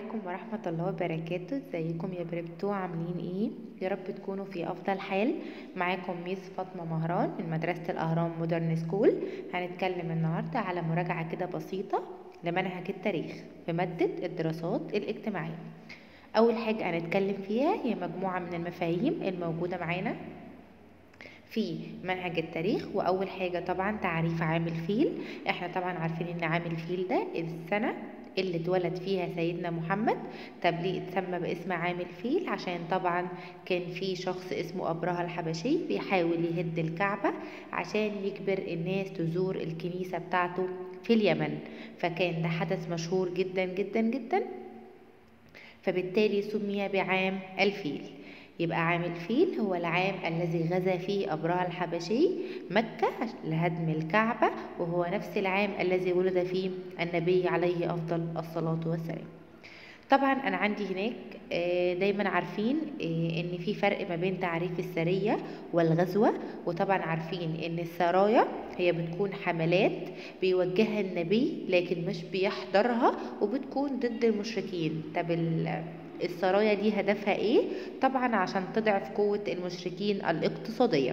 عليكم ورحمة الله وبركاته ازيكم يا بربتو عاملين ايه يا رب تكونوا في افضل حال معاكم ميس فاطمة مهران من مدرسة الاهرام مودرن سكول هنتكلم النهاردة على مراجعة كده بسيطة لمنهج التاريخ في مادة الدراسات الاجتماعية اول حاجة هنتكلم فيها هي مجموعة من المفاهيم الموجودة معانا في منهج التاريخ واول حاجة طبعا تعريف عامل فيل احنا طبعا عارفين ان عامل فيل ده السنة اللي اتولد فيها سيدنا محمد طب ليه اتسمى باسم عامل فيل عشان طبعا كان في شخص اسمه أبرهة الحبشي بيحاول يهد الكعبة عشان يجبر الناس تزور الكنيسة بتاعته في اليمن فكان ده حدث مشهور جدا جدا جدا فبالتالي سمي بعام الفيل يبقى عام الفيل هو العام الذي غزا فيه أبرهة الحبشي مكة لهدم الكعبة وهو نفس العام الذي ولد فيه النبي عليه أفضل الصلاة والسلام طبعا أنا عندي هناك دايما عارفين إن في فرق ما بين تعريف السرية والغزوة وطبعا عارفين إن السرايا هي بتكون حملات بيوجهها النبي لكن مش بيحضرها وبتكون ضد المشركين طب السرايا دي هدفها ايه طبعا عشان تضعف قوة المشركين الاقتصادية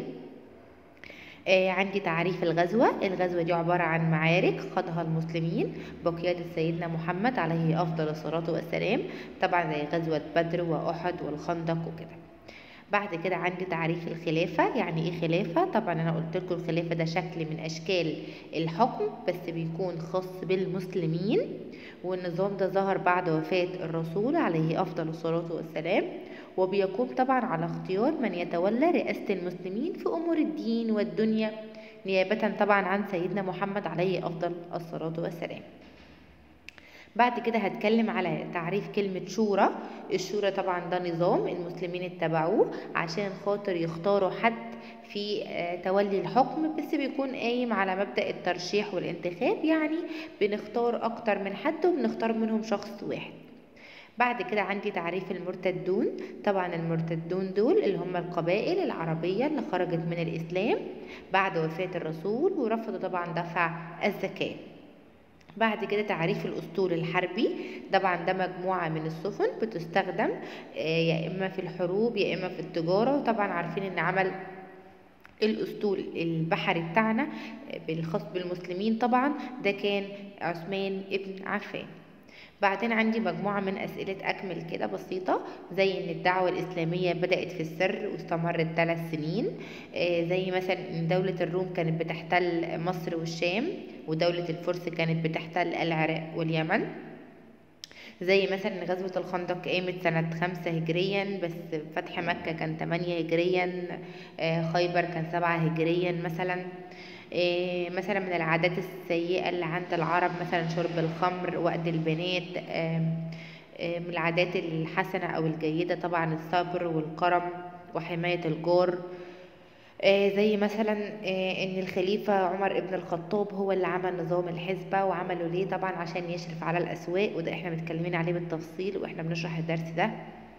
آه عندي تعريف الغزوة الغزوة دي عبارة عن معارك خاضها المسلمين بقيادة سيدنا محمد عليه أفضل الصلاة والسلام طبعا زي غزوة بدر وأحد والخندق وكده بعد كده عندي تعريف الخلافة يعني ايه خلافة طبعا انا قلت لكم الخلافة ده شكل من اشكال الحكم بس بيكون خاص بالمسلمين والنظام ده ظهر بعد وفاة الرسول عليه افضل الصلاة والسلام وبيقوم طبعا على اختيار من يتولى رئاسة المسلمين في امور الدين والدنيا نيابة طبعا عن سيدنا محمد عليه افضل الصلاة والسلام بعد كده هتكلم على تعريف كلمة شورى الشورى طبعا ده نظام المسلمين اتبعوه عشان خاطر يختاروا حد في تولي الحكم بس بيكون قايم على مبدأ الترشيح والانتخاب يعني بنختار أكتر من حد وبنختار منهم شخص واحد بعد كده عندي تعريف المرتدون طبعا المرتدون دول اللي هم القبائل العربية اللي خرجت من الإسلام بعد وفاة الرسول ورفضوا طبعا دفع الزكاة بعد كده تعريف الاسطول الحربي طبعا ده مجموعه من السفن بتستخدم يا اما في الحروب يا اما في التجاره وطبعا عارفين ان عمل الاسطول البحري بتاعنا بالخاص بالمسلمين طبعا ده كان عثمان ابن عفان بعدين عندي مجموعة من أسئلة أكمل كده بسيطة زي إن الدعوة الإسلامية بدأت في السر واستمرت ثلاث سنين آه زي مثلا إن دولة الروم كانت بتحتل مصر والشام ودولة الفرس كانت بتحتل العراق واليمن زي مثلا غزوة الخندق قامت سنة خمسة هجريا بس فتح مكة كان تمانية هجريا آه خيبر كان سبعة هجريا مثلا إيه مثلا من العادات السيئة اللي عند العرب مثلا شرب الخمر وقت البنات إيه من العادات الحسنة أو الجيدة طبعا الصبر والكرم وحماية الجار إيه زي مثلا ان الخليفة عمر ابن الخطاب هو اللي عمل نظام الحزبة وعمله ليه طبعا عشان يشرف على الأسواق وده احنا متكلمين عليه بالتفصيل واحنا بنشرح الدرس ده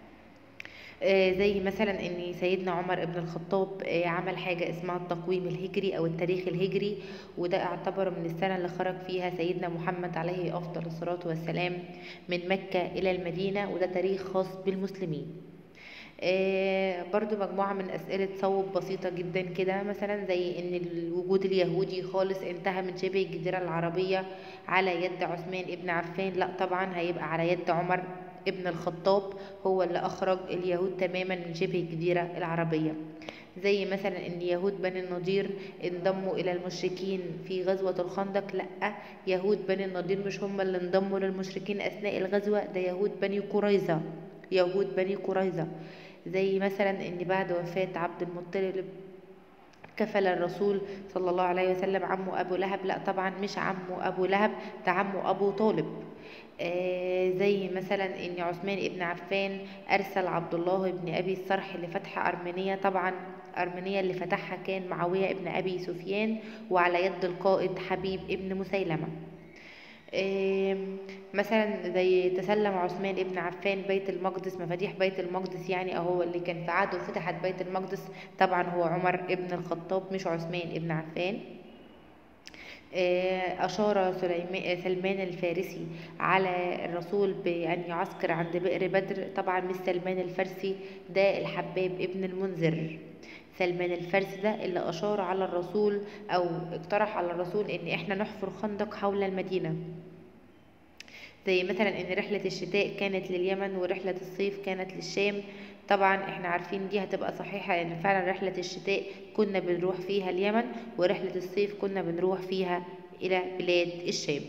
زي مثلا ان سيدنا عمر ابن الخطاب عمل حاجة اسمها التقويم الهجري او التاريخ الهجري وده اعتبره من السنة اللي خرج فيها سيدنا محمد عليه افضل الصلاة والسلام من مكة الى المدينة وده تاريخ خاص بالمسلمين برضو مجموعة من أسئلة صوب بسيطة جدا كده مثلا زي إن الوجود اليهودي خالص انتهى من شبه الجزيرة العربية على يد عثمان ابن عفان لا طبعا هيبقى على يد عمر ابن الخطاب هو اللي أخرج اليهود تماما من شبه الجزيرة العربية زي مثلا ان يهود بني النضير انضموا الى المشركين في غزوة الخندق لا يهود بني النضير مش هم اللي انضموا للمشركين اثناء الغزوة ده يهود بني قريظة يهود بني قريظة زي مثلا ان بعد وفاة عبد المطلب كفل الرسول صلى الله عليه وسلم عمه ابو لهب لا طبعا مش عمه ابو لهب ده عمه ابو طالب آه زي مثلا ان عثمان ابن عفان ارسل عبد الله ابن ابي الصرح لفتح ارمينيا طبعا ارمينيا اللي فتحها كان معاويه ابن ابي سفيان وعلى يد القائد حبيب ابن مسيلمه آه مثلا زي تسلم عثمان ابن عفان بيت المقدس مفاتيح بيت المقدس يعني اهو اللي كان في عهده فتحت بيت المقدس طبعا هو عمر ابن الخطاب مش عثمان ابن عفان آه، أشار سليمان سلمان الفارسي على الرسول بأن يعسكر عند بئر بدر طبعا مش سلمان الفارسي ده الحباب ابن المنذر سلمان الفارسي ده اللي أشار على الرسول أو اقترح على الرسول إن إحنا نحفر خندق حول المدينة زي مثلا ان رحلة الشتاء كانت لليمن ورحلة الصيف كانت للشام طبعا احنا عارفين دي هتبقى صحيحة لان فعلا رحلة الشتاء كنا بنروح فيها اليمن ورحلة الصيف كنا بنروح فيها الى بلاد الشام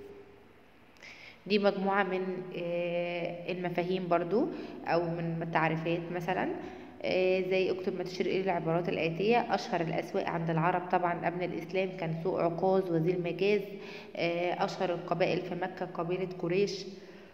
دي مجموعة من آه، المفاهيم برضو او من التعريفات مثلا آه، زي اكتب ما تشير الى العبارات الاتيه اشهر الاسواق عند العرب طبعا قبل الاسلام كان سوق عكاظ وذي المجاز آه، اشهر القبائل في مكه قبيله قريش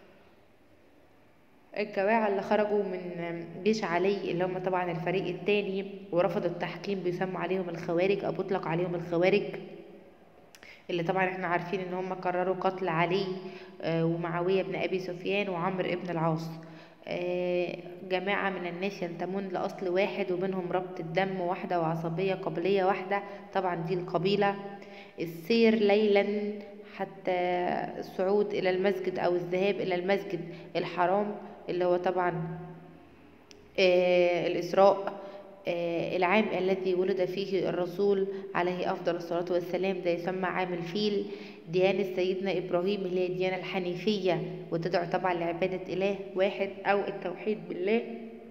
الجماعة اللي خرجوا من جيش علي اللي هم طبعا الفريق التاني ورفضوا التحكيم بيسموا عليهم الخوارج او بيطلق عليهم الخوارج اللي طبعا احنا عارفين ان هم قرروا قتل علي آه، ومعاوية بن ابي سفيان وعمرو بن العاص آه، جماعة من الناس ينتمون لأصل واحد وبينهم ربط الدم واحدة وعصبية قبلية واحدة طبعا دي القبيلة السير ليلا حتى الصعود إلى المسجد أو الذهاب إلى المسجد الحرام اللي هو طبعا آه، الإسراء آه، العام الذي ولد فيه الرسول عليه أفضل الصلاة والسلام ده يسمى عام الفيل ديانة سيدنا إبراهيم اللي هي الديانة الحنيفية وتدعو طبعا لعبادة إله واحد أو التوحيد بالله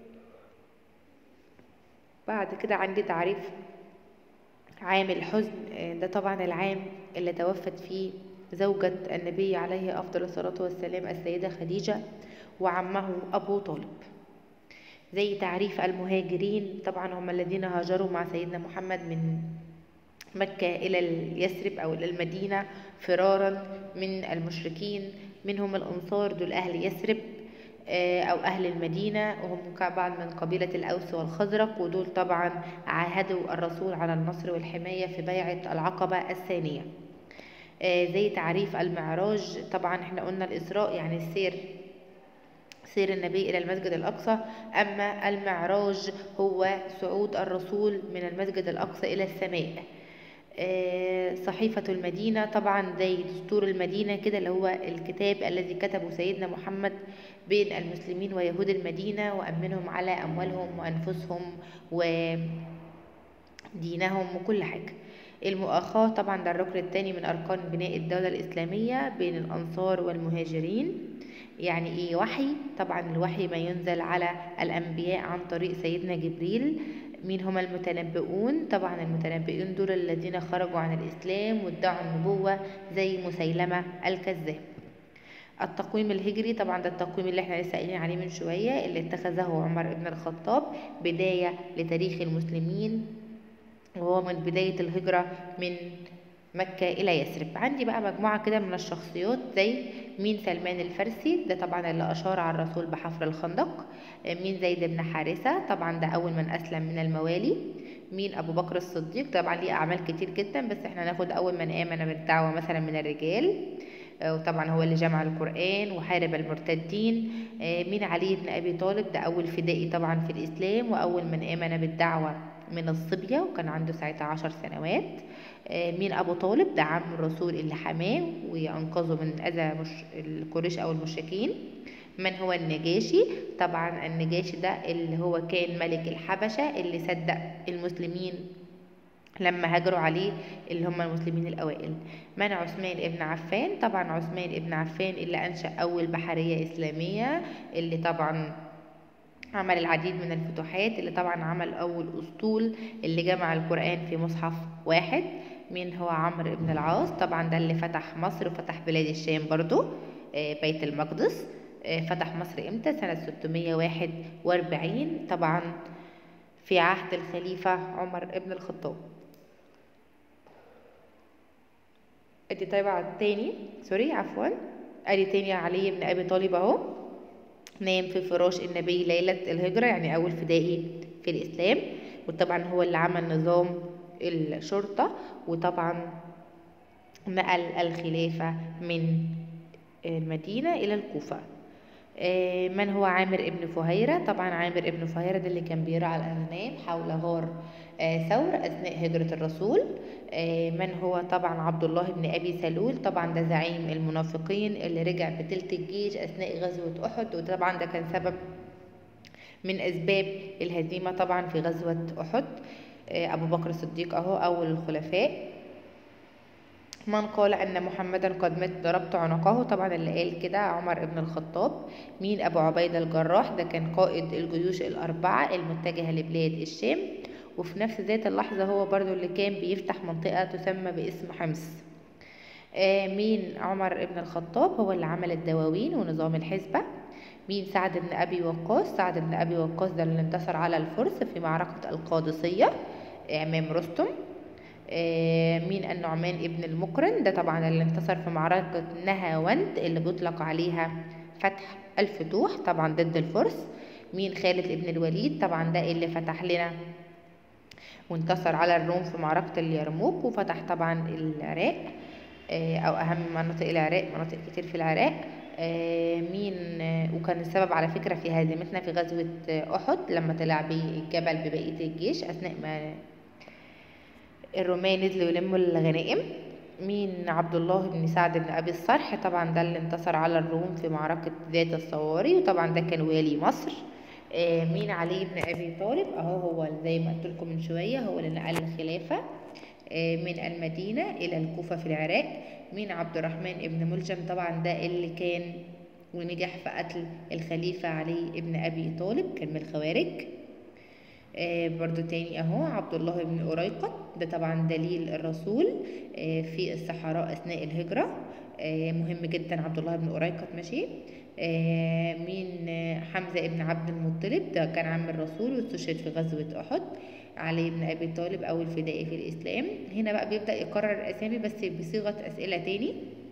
بعد كده عندي تعريف عام الحزن آه، ده طبعا العام اللي توفت فيه زوجة النبي عليه أفضل الصلاة والسلام السيدة خديجة وعمه أبو طالب زي تعريف المهاجرين طبعا هم الذين هاجروا مع سيدنا محمد من مكة إلى اليثرب أو إلى المدينة فرارا من المشركين منهم الأنصار دول أهل يثرب آه، أو أهل المدينة وهم بعض من قبيلة الأوس والخزرق ودول طبعا عاهدوا الرسول على النصر والحماية في بيعة العقبة الثانية آه، زي تعريف المعراج طبعا احنا قلنا الإسراء يعني السير سير النبي إلى المسجد الأقصى أما المعراج هو صعود الرسول من المسجد الأقصى إلى السماء آه، صحيفة المدينة طبعا زي دستور المدينة كده اللي هو الكتاب الذي كتبه سيدنا محمد بين المسلمين ويهود المدينة وأمنهم على أموالهم وأنفسهم ودينهم وكل حاجة المؤاخاة طبعا ده الركن الثاني من أركان بناء الدولة الإسلامية بين الأنصار والمهاجرين يعني إيه وحي طبعا الوحي ما ينزل على الأنبياء عن طريق سيدنا جبريل مين هم المتنبئون طبعا المتنبئون دول الذين خرجوا عن الإسلام وادعوا النبوة زي مسيلمة الكذاب التقويم الهجري طبعا ده التقويم اللي احنا لسه قايلين عليه من شوية اللي اتخذه عمر بن الخطاب بداية لتاريخ المسلمين وهو من بداية الهجرة من مكة إلى يثرب عندي بقى مجموعة كده من الشخصيات زي مين سلمان الفارسي ده طبعا اللي أشار على الرسول بحفر الخندق مين زيد بن حارثة طبعا ده أول من أسلم من الموالي مين أبو بكر الصديق طبعا ليه أعمال كتير جدا بس احنا ناخد أول من آمن بالدعوة مثلا من الرجال آه، وطبعا هو اللي جمع القرآن وحارب المرتدين آه، مين علي بن أبي طالب ده أول فدائي طبعا في الإسلام وأول من آمن بالدعوة من الصبية وكان عنده ساعتها عشر سنوات آه، مين أبو طالب ده عم الرسول اللي حماه وأنقذه من أذى مش القريش أو المشركين من هو النجاشي طبعا النجاشي ده اللي هو كان ملك الحبشة اللي صدق المسلمين لما هاجروا عليه اللي هم المسلمين الأوائل من عثمان ابن عفان طبعا عثمان ابن عفان اللي أنشأ أول بحرية إسلامية اللي طبعا عمل العديد من الفتوحات اللي طبعا عمل أول أسطول اللي جمع القرآن في مصحف واحد مين هو عمرو بن العاص طبعا ده اللي فتح مصر وفتح بلاد الشام برضو آه، بيت المقدس آه، فتح مصر امتى سنة 641 طبعا في عهد الخليفة عمر بن الخطاب ادي طيب تاني سوري عفوا ادي تاني علي بن ابي طالب اهو نام في فراش النبي ليلة الهجرة يعني أول فدائي في الإسلام وطبعا هو اللي عمل نظام الشرطة وطبعا نقل الخلافة من المدينة إلى الكوفة آه، من هو عامر ابن فهيرة طبعا عامر ابن فهيرة ده اللي كان بيرعى الأغنام حول غار آه، ثور أثناء هجرة الرسول آه، من هو طبعا عبد الله بن أبي سلول طبعا ده زعيم المنافقين اللي رجع بتلت الجيش أثناء غزوة أحد وطبعا ده كان سبب من أسباب الهزيمة طبعا في غزوة أحد آه، أبو بكر الصديق أهو أول الخلفاء من قال أن محمدا قد مات ضربت عنقه طبعا اللي قال كده عمر بن الخطاب مين أبو عبيدة الجراح ده كان قائد الجيوش الأربعة المتجهة لبلاد الشام وفي نفس ذات اللحظة هو برضو اللي كان بيفتح منطقة تسمى باسم حمص آه، مين عمر بن الخطاب هو اللي عمل الدواوين ونظام الحسبة مين سعد بن أبي وقاص سعد بن أبي وقاص ده اللي انتصر على الفرس في معركة القادسية أمام رستم آه، مين النعمان ابن المقرن ده طبعا اللي انتصر في معركة نهاوند اللي بيطلق عليها فتح الفتوح طبعا ضد الفرس مين خالد ابن الوليد طبعا ده اللي فتح لنا وانتصر على الروم في معركة اليرموك وفتح طبعا العراق آه، أو أهم مناطق العراق مناطق كتير في العراق آه، مين آه، وكان السبب على فكرة في هزيمتنا في غزوة آه، أحد لما طلع بالجبل ببقية الجيش أثناء ما الرومان نزلوا يلموا الغنائم مين عبد الله بن سعد بن ابي الصرح طبعا ده اللي انتصر على الروم في معركة ذات الصواري وطبعا ده كان والي مصر آه، مين علي بن ابي طالب اهو هو زي ما قلت لكم من شوية هو اللي نقل الخلافة آه، من المدينة الى الكوفة في العراق مين عبد الرحمن ابن ملجم طبعا ده اللي كان ونجح في قتل الخليفة علي ابن ابي طالب كان من الخوارج آه، برضو تاني اهو عبد الله بن أريقط ده طبعا دليل الرسول آه، في الصحراء أثناء الهجرة آه، مهم جدا عبد الله بن أريقط ماشي آه، مين آه، حمزة ابن عبد المطلب ده كان عم الرسول واستشهد في غزوة أحد علي بن أبي طالب أول فدائي في الإسلام هنا بقى بيبدأ يكرر الأسامي بس بصيغة أسئلة تاني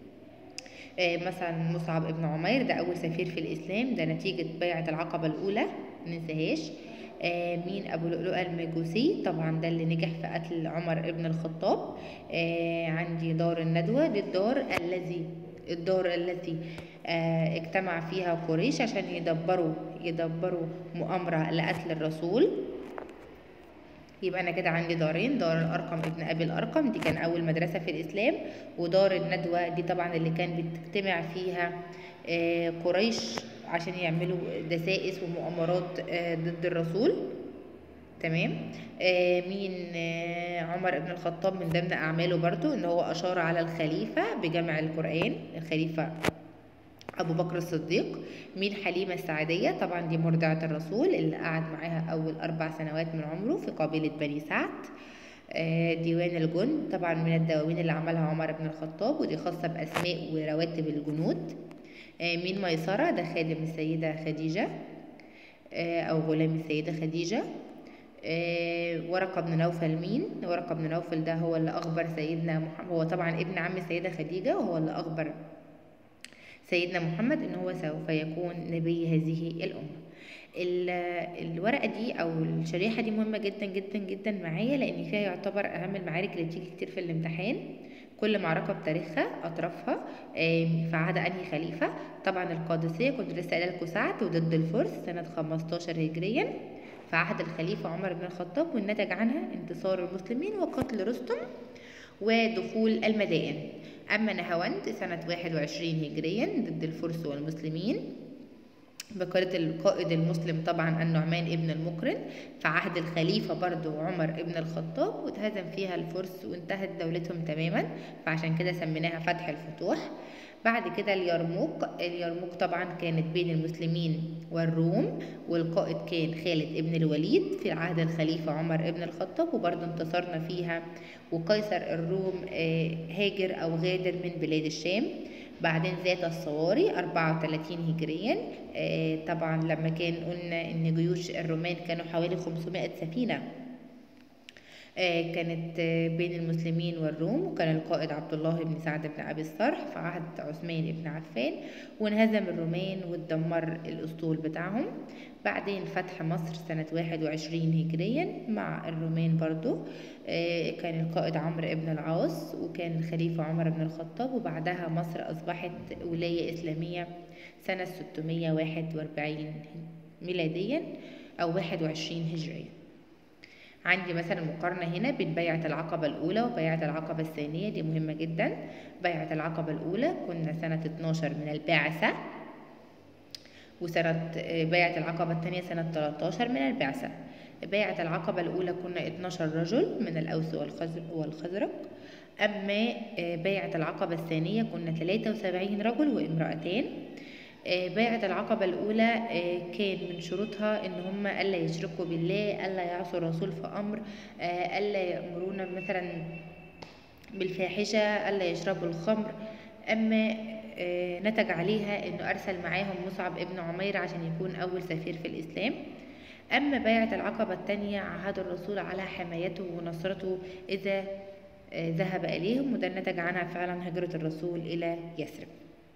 آه، مثلا مصعب ابن عمير ده أول سفير في الإسلام ده نتيجة بيعة العقبة الأولى مننساهاش آه، مين أبو لؤلؤة المجوسي طبعا ده اللي نجح في قتل عمر ابن الخطاب آه، عندي دار الندوة دي الدار الذي الدار التي آه، اجتمع فيها قريش عشان يدبروا يدبروا مؤامرة لقتل الرسول يبقى انا كده عندي دارين دار الارقم ابن ابي الارقم دي كان اول مدرسه في الاسلام ودار الندوه دي طبعا اللي كان بتجتمع فيها آه، قريش عشان يعملوا دسائس ومؤامرات آه، ضد الرسول تمام آه مين آه عمر بن الخطاب من ضمن اعماله برضو ان هو اشار على الخليفه بجمع القران الخليفه ابو بكر الصديق مين حليمه السعديه طبعا دي مرضعه الرسول اللي قعد معاها اول اربع سنوات من عمره في قبيله بني سعد آه، ديوان الجند طبعا من الدواوين اللي عملها عمر بن الخطاب ودي خاصه باسماء ورواتب الجنود آه، مين ميسره ده خادم السيده خديجه آه، او غلام السيده خديجه آه، ورقة بن نوفل مين؟ ورقة بن نوفل ده هو اللي أخبر سيدنا محمد هو طبعا ابن عم السيدة خديجة وهو اللي أخبر سيدنا محمد ان هو سوف يكون نبي هذه الامه ال- الورقه دي او الشريحه دي مهمه جدا جدا جدا معايا لان فيها يعتبر اهم المعارك اللي بتيجي كتير في الامتحان كل معركه بتاريخها اطرافها آم، في عهد انهي خليفه طبعا القادسيه كنت لسه قايله لكم سعد وضد الفرس سنه 15 هجريا في عهد الخليفه عمر بن الخطاب والنتج عنها انتصار المسلمين وقتل رستم ودخول المدائن أما نهاوند سنة 21 هجريا ضد الفرس والمسلمين بقيادة القائد المسلم طبعا النعمان ابن المقرن في عهد الخليفة برضو عمر ابن الخطاب واتهزم فيها الفرس وانتهت دولتهم تماما فعشان كده سميناها فتح الفتوح بعد كده اليرموك اليرموك طبعا كانت بين المسلمين والروم والقائد كان خالد ابن الوليد في عهد الخليفة عمر ابن الخطاب وبرضه انتصرنا فيها وقيصر الروم آه، هاجر أو غادر من بلاد الشام بعدين ذات الصواري 34 هجريا آه، طبعا لما كان قلنا ان جيوش الرومان كانوا حوالي 500 سفينة آه، كانت آه، بين المسلمين والروم وكان القائد عبد الله بن سعد بن ابي الصرح في عهد عثمان بن عفان وانهزم الرومان واتدمر الاسطول بتاعهم بعدين فتح مصر سنة 21 هجريا مع الرومان برضو آه، كان القائد عمرو بن العاص وكان الخليفة عمر بن الخطاب وبعدها مصر أصبحت ولاية إسلامية سنة 641 ميلاديا أو 21 هجريا عندي مثلا مقارنة هنا بين بيعة العقبة الأولى وبيعة العقبة الثانية دي مهمة جدا بيعة العقبة الأولى كنا سنة 12 من البعثة وسنة بيعة العقبة الثانية سنة 13 من البعثة بيعة العقبة الأولى كنا 12 رجل من الأوس والخزرج أما بيعة العقبة الثانية كنا 73 رجل وامرأتان بيعة العقبة الأولى كان من شروطها إن هم ألا يشركوا بالله ألا يعصوا الرسول في أمر ألا يأمرون مثلا بالفاحشة ألا يشربوا الخمر أما نتج عليها إنه أرسل معاهم مصعب ابن عمير عشان يكون أول سفير في الإسلام أما بيعة العقبة الثانية عهد الرسول على حمايته ونصرته إذا ذهب إليهم وده نتج عنها فعلا هجرة الرسول إلى يثرب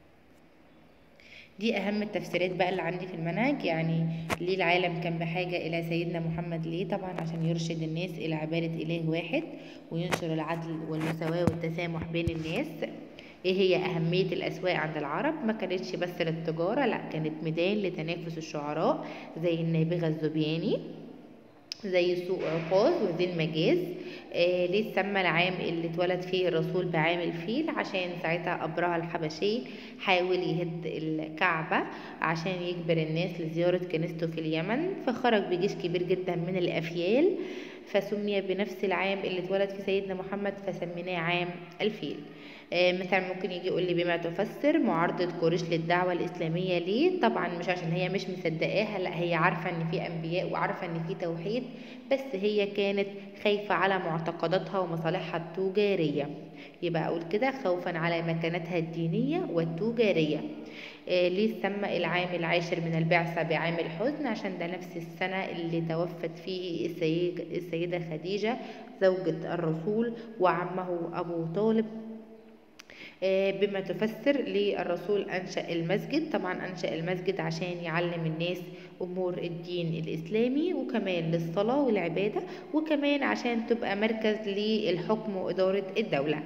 دي أهم التفسيرات بقى اللي عندي في المنهج يعني ليه العالم كان بحاجة إلى سيدنا محمد ليه طبعا عشان يرشد الناس إلى عبادة إله واحد وينشر العدل والمساواة والتسامح بين الناس ايه هي أهمية الأسواق عند العرب ما كانتش بس للتجارة لا كانت ميدان لتنافس الشعراء زي النابغة الزبياني زي سوق عكاظ وذي المجاز آه ليه سمى العام اللي اتولد فيه الرسول بعام الفيل عشان ساعتها أبرهة الحبشي حاول يهد الكعبة عشان يجبر الناس لزيارة كنيسته في اليمن فخرج بجيش كبير جدا من الأفيال فسمي بنفس العام اللي اتولد فيه سيدنا محمد فسميناه عام الفيل آه مثلا ممكن يجي يقول لي بما تفسر معارضة قريش للدعوة الإسلامية ليه طبعا مش عشان هي مش مصدقاها لا هي عارفة إن في أنبياء وعارفة إن في توحيد بس هي كانت خايفة على معتقداتها ومصالحها التجارية يبقى أقول كده خوفا على مكانتها الدينية والتجارية آه ليه سمى العام العاشر من البعثة بعام الحزن عشان ده نفس السنة اللي توفت فيه السيدة خديجة زوجة الرسول وعمه أبو طالب بما تفسر للرسول أنشأ المسجد طبعا أنشأ المسجد عشان يعلم الناس أمور الدين الإسلامي وكمان للصلاة والعبادة وكمان عشان تبقى مركز للحكم وإدارة الدولة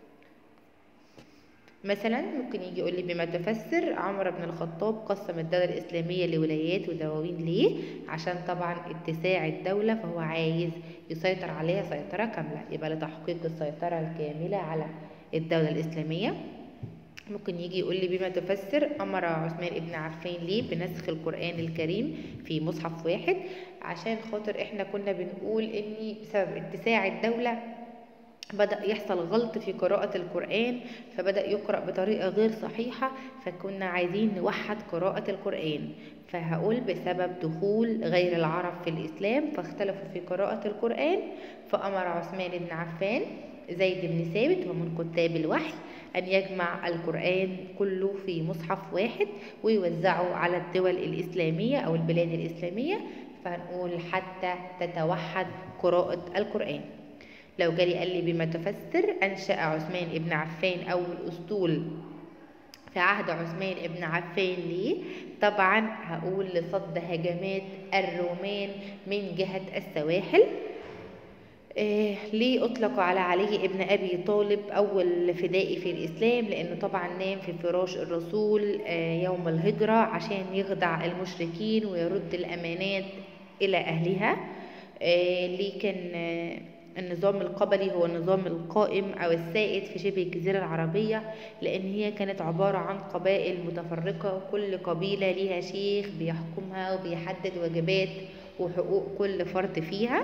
مثلا ممكن يجي يقول لي بما تفسر عمر بن الخطاب قسم الدولة الإسلامية لولايات ودواوين ليه عشان طبعا اتساع الدولة فهو عايز يسيطر عليها سيطرة كاملة يبقى لتحقيق السيطرة الكاملة على الدولة الإسلامية ممكن يجي يقول لي بما تفسر أمر عثمان ابن عفان ليه بنسخ القرآن الكريم في مصحف واحد عشان خاطر احنا كنا بنقول ان بسبب اتساع الدولة بدأ يحصل غلط في قراءة القرآن فبدأ يقرأ بطريقة غير صحيحة فكنا عايزين نوحد قراءة القرآن فهقول بسبب دخول غير العرب في الإسلام فاختلفوا في قراءة القرآن فأمر عثمان بن عفان زيد بن ثابت ومن كتاب الوحي أن يجمع القرآن كله في مصحف واحد ويوزعه على الدول الإسلامية أو البلاد الإسلامية فهنقول حتى تتوحد قراءة القرآن لو جالي قال لي بما تفسر أنشأ عثمان ابن عفان أول أسطول في عهد عثمان ابن عفان ليه طبعا هقول لصد هجمات الرومان من جهة السواحل آه ليه أطلق على علي ابن أبي طالب أول فدائي في الإسلام لأنه طبعا نام في فراش الرسول آه يوم الهجرة عشان يخدع المشركين ويرد الأمانات إلى أهلها آه ليه كان النظام القبلي هو النظام القائم أو السائد في شبه الجزيرة العربية لأن هي كانت عبارة عن قبائل متفرقة كل قبيلة ليها شيخ بيحكمها وبيحدد واجبات وحقوق كل فرد فيها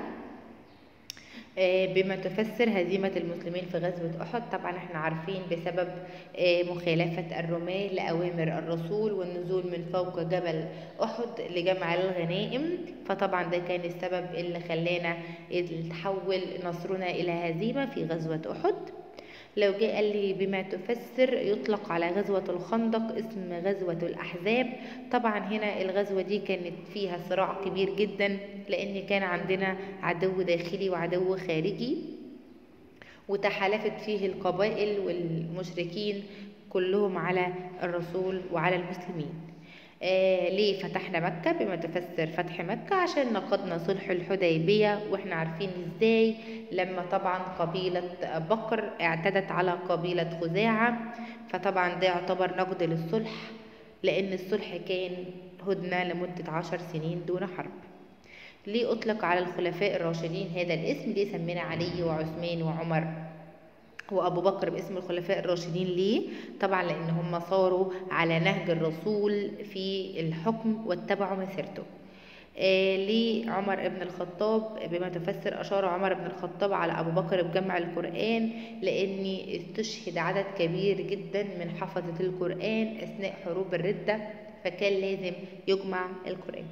بما تفسر هزيمة المسلمين في غزوة أحد طبعا احنا عارفين بسبب مخالفة الرماة لأوامر الرسول والنزول من فوق جبل أحد لجمع الغنائم فطبعا ده كان السبب اللي خلانا تحول نصرنا إلى هزيمة في غزوة أحد لو جاء قال لي بما تفسر يطلق على غزوة الخندق اسم غزوة الأحزاب طبعا هنا الغزوة دي كانت فيها صراع كبير جدا لأن كان عندنا عدو داخلي وعدو خارجي وتحالفت فيه القبائل والمشركين كلهم على الرسول وعلى المسلمين آه ليه فتحنا مكة بما تفسر فتح مكة عشان نقضنا صلح الحديبية واحنا عارفين ازاي لما طبعا قبيلة بكر اعتدت على قبيلة خزاعة فطبعا ده يعتبر نقد للصلح لأن الصلح كان هدنة لمدة عشر سنين دون حرب ليه أطلق على الخلفاء الراشدين هذا الاسم ليه سمينا علي وعثمان وعمر وأبو بكر باسم الخلفاء الراشدين ليه طبعا لأن هم صاروا على نهج الرسول في الحكم واتبعوا مسيرته آه ليه عمر بن الخطاب بما تفسر أشار عمر بن الخطاب على أبو بكر بجمع القرآن لأن استشهد عدد كبير جدا من حفظة القرآن أثناء حروب الردة فكان لازم يجمع القرآن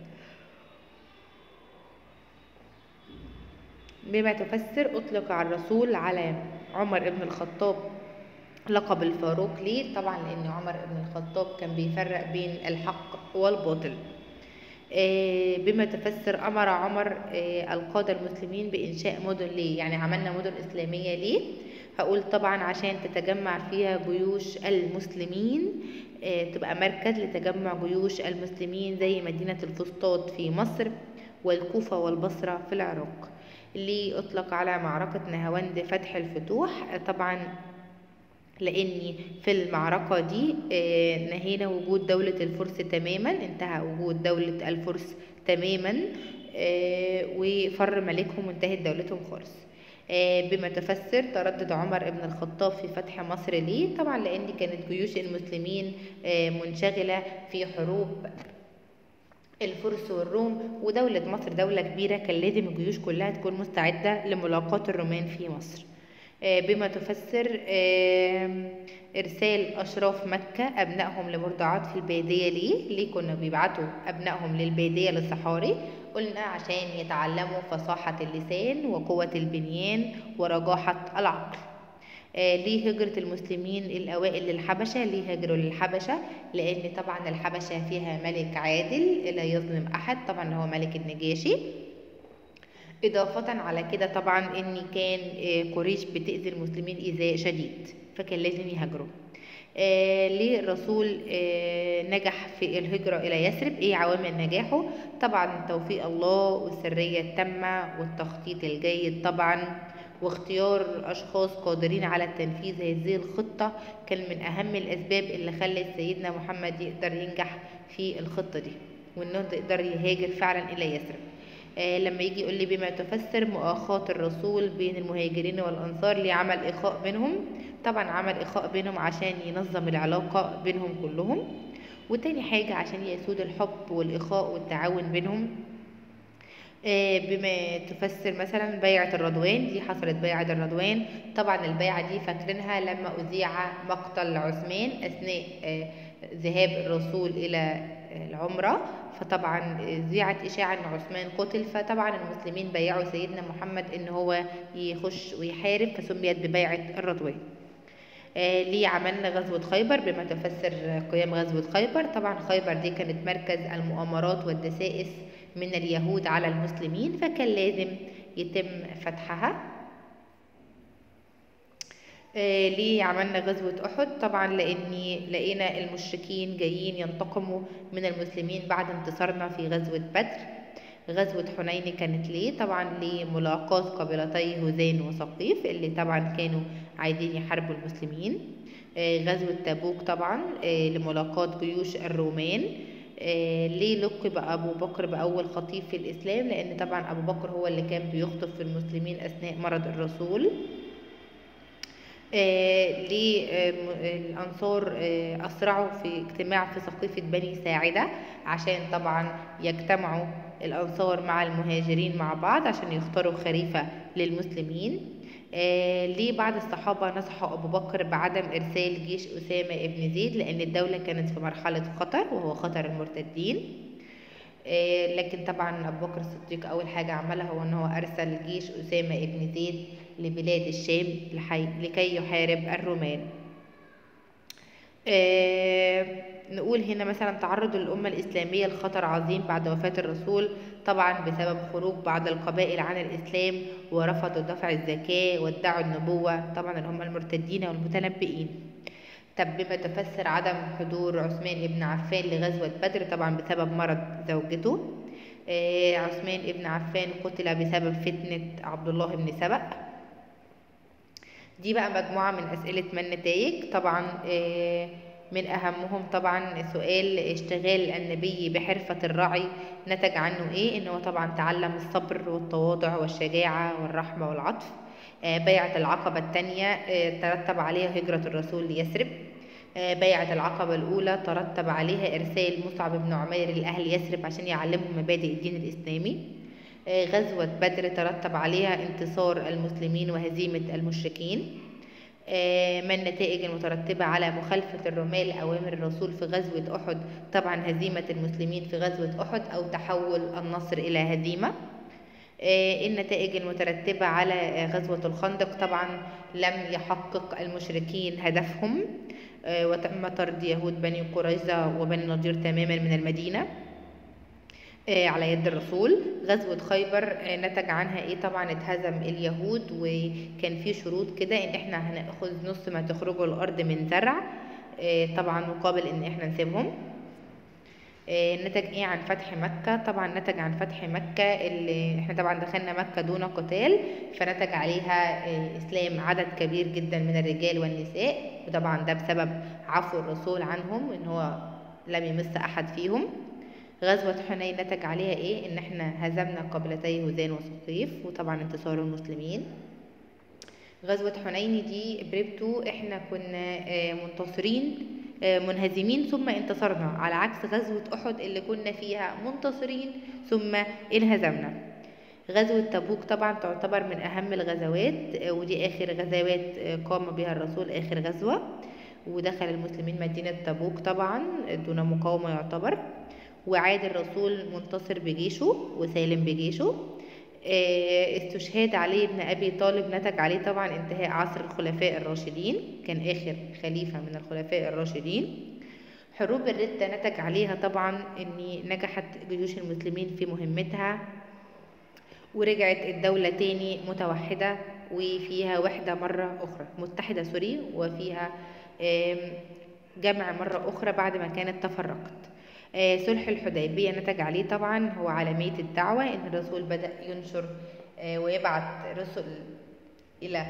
بما تفسر أطلق على الرسول على عمر بن الخطاب لقب الفاروق ليه؟ طبعا لأن عمر بن الخطاب كان بيفرق بين الحق والباطل آه بما تفسر أمر عمر آه القادة المسلمين بإنشاء مدن ليه؟ يعني عملنا مدن إسلامية ليه؟ هقول طبعا عشان تتجمع فيها جيوش المسلمين آه تبقى مركز لتجمع جيوش المسلمين زي مدينة الفسطاط في مصر والكوفة والبصرة في العراق اللي أطلق على معركة نهاوند فتح الفتوح طبعا لأني في المعركة دي نهينا وجود دولة الفرس تماما انتهى وجود دولة الفرس تماما وفر ملكهم وانتهت دولتهم خالص بما تفسر تردد عمر بن الخطاب في فتح مصر ليه طبعا لأن كانت جيوش المسلمين منشغلة في حروب الفرس والروم ودولة مصر دولة كبيرة كان لازم الجيوش كلها تكون مستعدة لملاقاة الرومان في مصر بما تفسر إرسال أشراف مكة أبنائهم لمرضعات في البادية ليه؟ ليه كنا بيبعتوا أبنائهم للبادية للصحاري؟ قلنا عشان يتعلموا فصاحة اللسان وقوة البنيان ورجاحة العقل آه ليه هجرة المسلمين الأوائل للحبشة ليه هجروا للحبشة لأن طبعا الحبشة فيها ملك عادل لا يظلم أحد طبعا هو ملك النجاشي إضافة على كده طبعا إن كان آه قريش بتأذي المسلمين إيذاء شديد فكان لازم يهاجروا آه ليه الرسول آه نجح في الهجرة إلى يثرب إيه عوامل نجاحه طبعا توفيق الله والسرية التامة والتخطيط الجيد طبعا واختيار أشخاص قادرين على تنفيذ هذه الخطة كان من أهم الأسباب اللي خلت سيدنا محمد يقدر ينجح في الخطة دي وإنه يقدر يهاجر فعلا إلى يثرب آه لما يجي يقول لي بما تفسر مؤاخاة الرسول بين المهاجرين والأنصار لعمل إخاء بينهم طبعا عمل إخاء بينهم عشان ينظم العلاقة بينهم كلهم وتاني حاجة عشان يسود الحب والإخاء والتعاون بينهم آه بما تفسر مثلا بيعة الرضوان دي حصلت بيعة الرضوان طبعا البيعة دي فاكرينها لما أذيع مقتل عثمان أثناء آه ذهاب الرسول إلى العمرة فطبعا ذيعت إشاعة إن عثمان قتل فطبعا المسلمين بيعوا سيدنا محمد إن هو يخش ويحارب فسميت ببيعة الرضوان آه ليه عملنا غزوة خيبر بما تفسر قيام غزوة خيبر طبعا خيبر دي كانت مركز المؤامرات والدسائس من اليهود على المسلمين فكان لازم يتم فتحها آه ليه عملنا غزوة أحد طبعا لأن لقينا المشركين جايين ينتقموا من المسلمين بعد انتصارنا في غزوة بدر غزوة حنين كانت ليه طبعا لملاقاة قبيلتي هذان وثقيف اللي طبعا كانوا عايزين يحاربوا المسلمين آه غزوة تبوك طبعا آه لملاقاة جيوش الرومان آه ليه لقب أبو بكر بأول خطيب في الإسلام لأن طبعا أبو بكر هو اللي كان بيخطب في المسلمين أثناء مرض الرسول آه ليه آه الأنصار آه أسرعوا في اجتماع في سقيفة بني ساعدة عشان طبعا يجتمعوا الأنصار مع المهاجرين مع بعض عشان يختاروا خليفة للمسلمين آه ليه بعض الصحابة نصحوا أبو بكر بعدم إرسال جيش أسامة ابن زيد لأن الدولة كانت في مرحلة خطر وهو خطر المرتدين آه لكن طبعا أبو بكر الصديق أول حاجة عملها هو إن هو أرسل جيش أسامة ابن زيد لبلاد الشام لكي يحارب الرومان آه نقول هنا مثلا تعرض الأمة الإسلامية لخطر عظيم بعد وفاة الرسول طبعا بسبب خروج بعض القبائل عن الإسلام ورفضوا دفع الزكاة وادعوا النبوة طبعا اللي هم المرتدين والمتنبئين طب بما تفسر عدم حضور عثمان بن عفان لغزوة بدر طبعا بسبب مرض زوجته آه عثمان بن عفان قتل بسبب فتنة عبد الله بن سبأ دي بقى مجموعة من أسئلة ما النتائج طبعا آه من أهمهم طبعا سؤال اشتغال النبي بحرفة الرعي نتج عنه إيه؟ إن هو طبعا تعلم الصبر والتواضع والشجاعة والرحمة والعطف آه، بيعة العقبة الثانية آه، ترتب عليها هجرة الرسول ليثرب آه، بيعة العقبة الأولى ترتب عليها إرسال مصعب بن عمير لأهل يثرب عشان يعلمهم مبادئ الدين الإسلامي آه، غزوة بدر ترتب عليها انتصار المسلمين وهزيمة المشركين آه، ما النتائج المترتبة على مخالفة الرماة لأوامر الرسول في غزوة أحد طبعا هزيمة المسلمين في غزوة أحد أو تحول النصر إلى هزيمة آه، النتائج المترتبة على آه، غزوة الخندق طبعا لم يحقق المشركين هدفهم آه، وتم طرد يهود بني قريظة وبني النضير تماما من المدينة آه، على يد الرسول غزوة خيبر آه، نتج عنها ايه طبعا اتهزم اليهود وكان في شروط كده ان احنا هناخذ نص ما تخرجه الارض من زرع آه، طبعا مقابل ان احنا نسيبهم آه، نتج ايه عن فتح مكة طبعا نتج عن فتح مكة اللي احنا طبعا دخلنا مكة دون قتال فنتج عليها آه، اسلام عدد كبير جدا من الرجال والنساء وطبعا ده بسبب عفو الرسول عنهم ان هو لم يمس احد فيهم غزوة حنين نتج عليها ايه ان احنا هزمنا قبيلتي هذان وثقيف وطبعا انتصار المسلمين غزوة حنين دي بريبتو احنا كنا آه، منتصرين آه، منهزمين ثم انتصرنا على عكس غزوة أحد اللي كنا فيها منتصرين ثم انهزمنا غزوة تبوك طبعا تعتبر من أهم الغزوات آه، ودي آخر غزوات آه، قام بها الرسول آخر غزوة ودخل المسلمين مدينة تبوك طبعا دون مقاومة يعتبر وعاد الرسول منتصر بجيشه وسالم بجيشه آه، استشهاد علي بن أبي طالب نتج عليه طبعا انتهاء عصر الخلفاء الراشدين كان آخر خليفة من الخلفاء الراشدين حروب الردة نتج عليها طبعا ان نجحت جيوش المسلمين في مهمتها ورجعت الدولة تاني متوحدة وفيها وحدة مرة أخرى متحدة سوري وفيها آم، جمع مرة أخرى بعد ما كانت تفرقت آه، صلح الحديبية نتج عليه طبعا هو عالمية الدعوة إن الرسول بدأ ينشر آه، ويبعت رسل إلى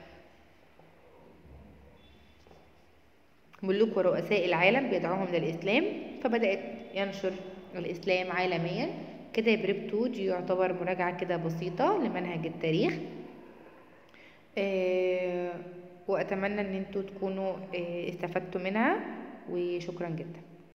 ملوك ورؤساء العالم بيدعوهم للإسلام فبدأت ينشر الإسلام عالميا كده يا بريبتو دي يعتبر مراجعة كده بسيطة لمنهج التاريخ آه، وأتمنى إن انتوا تكونوا آه، استفدتوا منها وشكرا جدا